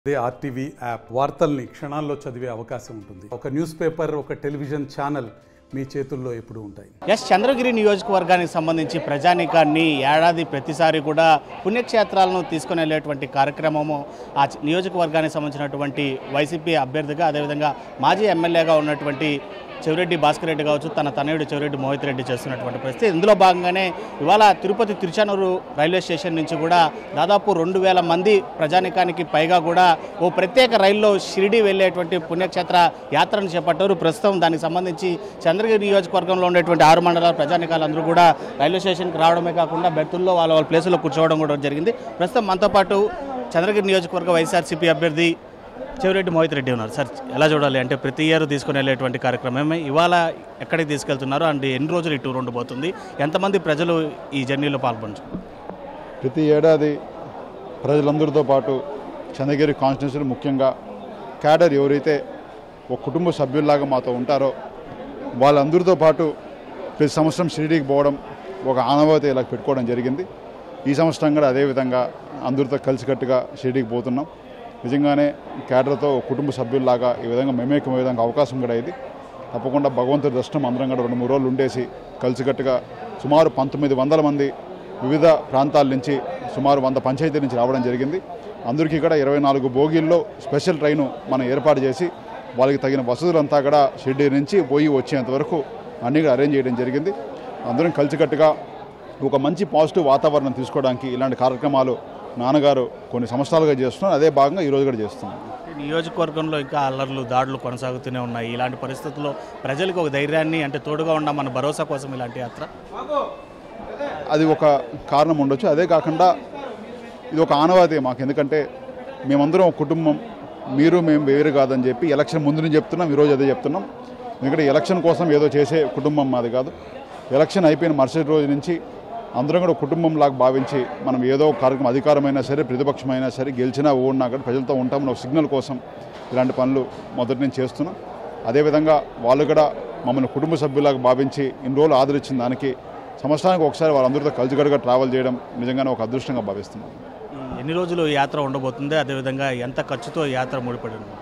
అదే RTV app వార్తల్ని క్షణాల్లో చదివే అవకాశం ఉంటుంది ఒక న్యూస్ పేపర్ ఒక టెలివిజన్ ఛానల్ మీ చేతుల్లో ఎప్పుడూ ఉంటాయి ఎస్ చంద్రగిరి నియోజకవర్గానికి సంబంధించి ప్రజానీకాన్ని ఏడాది ప్రతిసారి కూడా పుణ్యక్షేత్రాలను తీసుకుని వెళ్ళేటువంటి కార్యక్రమము ఆ చ- నియోజకవర్గానికి సంబంధించినటువంటి వైసీపీ అభ్యర్థిగా అదేవిధంగా మాజీ ఎమ్మెల్యేగా ఉన్నటువంటి చెవిరెడ్డి భాస్కర్ రెడ్డి కావచ్చు తన తనయుడు చెవిరెడ్డి మోహిత్ రెడ్డి చేస్తున్నటువంటి పరిస్థితి ఇందులో భాగంగానే ఇవాళ తిరుపతి తిరుచానూరు రైల్వే స్టేషన్ నుంచి కూడా దాదాపు రెండు వేల మంది ప్రజానీకానికి పైగా కూడా ఓ ప్రత్యేక రైల్లో షిరిడి వెళ్ళేటువంటి పుణ్యక్షేత్ర యాత్రను చేపట్టారు ప్రస్తుతం దానికి సంబంధించి చంద్రగిరి నియోజకవర్గంలో ఉండేటువంటి ఆరు మండలాల ప్రజానికాలందరూ కూడా రైల్వే స్టేషన్కి రావడమే కాకుండా బెర్తుల్లో వాళ్ళ వాళ్ళ ప్లేసుల్లో కూర్చోవడం కూడా జరిగింది ప్రస్తుతం మనతో పాటు చంద్రగిరి నియోజకవర్గ వైఎస్ఆర్సీపీ అభ్యర్థి చెవిరెడ్డి మోహిత్ రెడ్డి ఉన్నారు సార్ ఎలా చూడాలి అంటే ప్రతి ఇయర్ తీసుకుని వెళ్ళేటువంటి కార్యక్రమమే ఇవాళ ఎక్కడికి తీసుకెళ్తున్నారు అండ్ ఎన్ని రోజులు ఈ టూర్ ఉండబోతుంది ఎంతమంది ప్రజలు ఈ జర్నీలో పాల్గొనచ్చు ప్రతి ఏడాది ప్రజలందరితో పాటు చంద్రగిరి కాన్స్టిట్యూన్సీలో ముఖ్యంగా క్యాడర్ ఎవరైతే ఒక కుటుంబ సభ్యుల్లాగా మాతో ఉంటారో వాళ్ళందరితో పాటు ప్రతి సంవత్సరం షిరిడీకి పోవడం ఒక ఆనవాయితీ ఇలా పెట్టుకోవడం జరిగింది ఈ సంవత్సరం కూడా అదేవిధంగా అందరితో కలిసికట్టుగా షిరిడీకి పోతున్నాం నిజంగానే క్యాడర్తో ఒక కుటుంబ సభ్యుల్లాగా ఈ విధంగా మెమేకం విధంగా అవకాశం కూడా ఇది తప్పకుండా భగవంతుడి దర్శనం అందరం కూడా రెండు మూడు రోజులు ఉండేసి కలిసికట్టుగా సుమారు పంతొమ్మిది వందల మంది వివిధ ప్రాంతాల నుంచి సుమారు వంద పంచాయతీల నుంచి రావడం జరిగింది అందరికీ కూడా ఇరవై నాలుగు బోగీల్లో స్పెషల్ ట్రైను మనం ఏర్పాటు చేసి వాళ్ళకి తగిన వసతులంతా కూడా షిర్డీ నుంచి పోయి వచ్చేంత వరకు అన్నీ కూడా అరేంజ్ చేయడం జరిగింది అందరం కలిసికట్టుగా ఒక మంచి పాజిటివ్ వాతావరణం తీసుకోవడానికి ఇలాంటి కార్యక్రమాలు నాన్నగారు కొన్ని సంవత్సరాలుగా చేస్తున్నారు అదే భాగంగా ఈరోజు కూడా చేస్తున్నాం ఈ నియోజకవర్గంలో ఇంకా అల్లర్లు దాడులు కొనసాగుతూనే ఉన్నాయి ఇలాంటి పరిస్థితుల్లో ప్రజలకు ఒక ధైర్యాన్ని అంటే తోడుగా ఉన్న మన భరోసా కోసం ఇలాంటి యాత్ర అది ఒక కారణం ఉండొచ్చు అదే కాకుండా ఇది ఒక ఆనవాయితీ మాకు ఎందుకంటే మేమందరం ఒక కుటుంబం మీరు మేము వేరు కాదని చెప్పి ఎలక్షన్ ముందు నుంచి చెప్తున్నాం ఈరోజు అదే చెప్తున్నాం ఎందుకంటే ఎలక్షన్ కోసం ఏదో చేసే కుటుంబం మాది కాదు ఎలక్షన్ అయిపోయిన మరుసటి రోజు నుంచి అందరం కూడా ఒక కుటుంబంలాగా భావించి మనం ఏదో ఒక కార్యక్రమం అధికారమైనా సరే ప్రతిపక్షమైనా సరే గెలిచినా ఓడినా కూడా ప్రజలతో ఉంటామని ఒక సిగ్నల్ కోసం ఇలాంటి పనులు మొదటి నుంచి చేస్తున్నాం అదేవిధంగా వాళ్ళు కూడా మమ్మల్ని కుటుంబ సభ్యులాగా భావించి ఇన్ని రోజులు ఆదరించిన దానికి సంవత్సరానికి ఒకసారి వాళ్ళందరితో కలిసికట్టుగా ట్రావెల్ చేయడం నిజంగానే ఒక అదృష్టంగా భావిస్తున్నాను ఎన్ని రోజులు ఈ యాత్ర ఉండబోతుంది అదేవిధంగా ఎంత ఖర్చుతో ఈ యాత్ర ముడిపడి ఉంది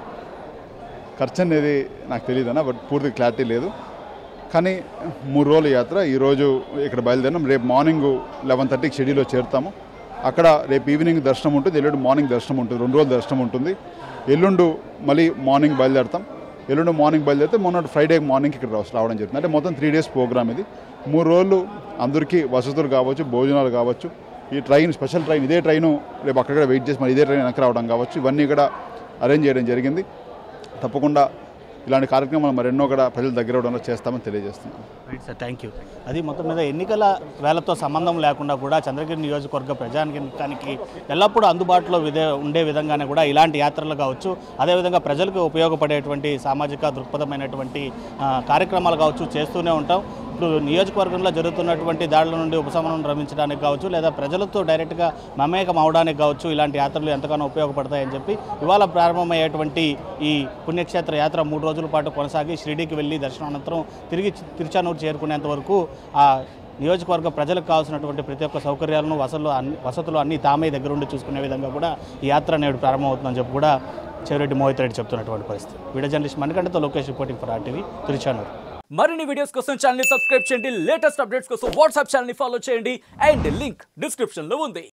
ఖర్చు అనేది నాకు తెలియదన్న బట్ పూర్తి క్లారిటీ లేదు కానీ మూడు రోజుల యాత్ర ఈరోజు ఇక్కడ బయలుదేరినాం రేపు మార్నింగ్ లెవెన్ థర్టీకి షెడ్యూల్లో చేరుతాము అక్కడ రేపు ఈవినింగ్ దర్శనం ఉంటుంది ఎల్లుండి మార్నింగ్ దర్శనం ఉంటుంది రెండు రోజులు దర్శనం ఉంటుంది ఎల్లుండు మళ్ళీ మార్నింగ్ బయలుదేరుతాం ఎల్లుండి మార్నింగ్ బయలుదేరితే మొన్న ఫ్రైడే మార్నింగ్ ఇక్కడ రావ- రావడం జరుగుతుంది అంటే మొత్తం త్రీ డేస్ ప్రోగ్రామ్ ఇది మూడు రోజులు అందరికీ వసతులు కావచ్చు భోజనాలు కావచ్చు ఈ ట్రైన్ స్పెషల్ ట్రైన్ ఇదే ట్రైను రేపు అక్కడ వెయిట్ చేసి మరి ఇదే ట్రైన్ వెనక్కి రావడం కావచ్చు ఇవన్నీ కూడా అరేంజ్ చేయడం జరిగింది తప్పకుండా ఇలాంటి కార్యక్రమాలు మరెన్నో కూడా ప్రజల దగ్గర అవడంలో చేస్తామని తెలియజేస్తున్నాను రైట్ సార్ థ్యాంక్ యూ అది మొత్తం మీద ఎన్నికల వేళతో సంబంధం లేకుండా కూడా చంద్రగిరి నియోజకవర్గ ప్రజానికానికి ఎల్లప్పుడూ అందుబాటులో విదే ఉండే విధంగానే కూడా ఇలాంటి యాత్రలు కావచ్చు అదేవిధంగా ప్రజలకు ఉపయోగపడేటువంటి సామాజిక దృక్పథమైనటువంటి ఆ, కార్యక్రమాలు కావచ్చు చేస్తూనే ఉంటాం ఇప్పుడు నియోజకవర్గంలో జరుగుతున్నటువంటి దాడుల నుండి ఉపశమనం రమించడానికి కావచ్చు లేదా ప్రజలతో డైరెక్ట్గా మమేకం అవడానికి కావచ్చు ఇలాంటి యాత్రలు ఎంతగానో ఉపయోగపడతాయని చెప్పి ఇవాళ ప్రారంభమయ్యేటువంటి ఈ పుణ్యక్షేత్ర యాత్ర మూడు రోజుల పాటు కొనసాగి షిరిడీకి వెళ్ళి దర్శనం అనంతరం తిరిగి చి- తిరుచానూరు చేరుకునేంత వరకు ఆ నియోజకవర్గ ప్రజలకు కావాల్సినటువంటి ప్రతి ఒక్క సౌకర్యాలను వసతులు అన్ని వసతులు అన్ని తామే దగ్గరుండి చూసుకునే విధంగా కూడా ఈ యాత్ర నేడు ప్రారంభమవుతుందని చెప్పి కూడా చెవిరెడ్డి మోహిత్ రెడ్డి చెప్తున్నటువంటి పరిస్థితి వీడియో జర్నలిస్ట్ మణికంఠతో Lokesh reporting for RTV Tiruchanur మరిన్ని వీడియోస్ కోసం ఛానల్ ని సబ్స్క్రైబ్ చేయండి లేటెస్ట్ అప్డేట్స్ కోసం వాట్సాప్ ఛానల్ ని ఫాలో చేయండి అండ్ లింక్ డిస్క్రిప్షన్ లో ఉంది